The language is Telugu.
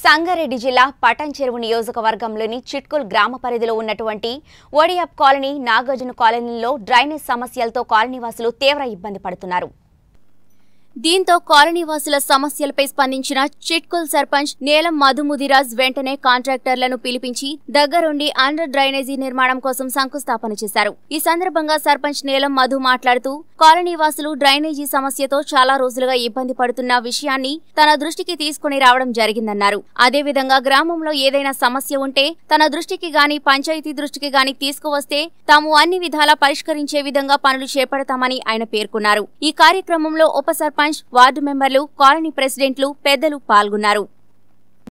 సంగారెడ్డి జిల్లా పటన్ చెరువు నియోజకవర్గంలోని చిట్కుల్ గ్రామ పరిధిలో ఉన్నటువంటి ఒడియప్ కాలనీ నాగార్జున కాలనీలో డ్రైనేజ్ సమస్యలతో కాలనీవాసులు తీవ్ర ఇబ్బంది పడుతున్నారు దీంతో కాలనీవాసుల సమస్యలపై స్పందించిన చిట్కుల్ సర్పంచ్ నేలం మధుముదిరాజ్ వెంటనే కాంట్రాక్టర్లను పిలిపించి దగ్గరుండి అండర్ డ్రైనేజీ నిర్మాణం కోసం శంకుస్థాపన చేశారు ఈ సందర్భంగా సర్పంచ్ నేలం మధు మాట్లాడుతూ కాలనీవాసులు డ్రైనేజీ సమస్యతో చాలా రోజులుగా ఇబ్బంది పడుతున్న విషయాన్ని తన దృష్టికి తీసుకుని రావడం జరిగిందన్నారు అదేవిధంగా గ్రామంలో ఏదైనా సమస్య ఉంటే తన దృష్టికి గాని పంచాయతీ దృష్టికి గాని తీసుకువస్తే తాము అన్ని విధాలా పరిష్కరించే విధంగా పనులు చేపడతామని ఆయన పేర్కొన్నారు ఈ కార్యక్రమంలో ఉప సర్పంచ్ వార్డు మెంబర్లు కాలనీ ప్రెసిడెంట్లు పెద్దలు పాల్గొన్నారు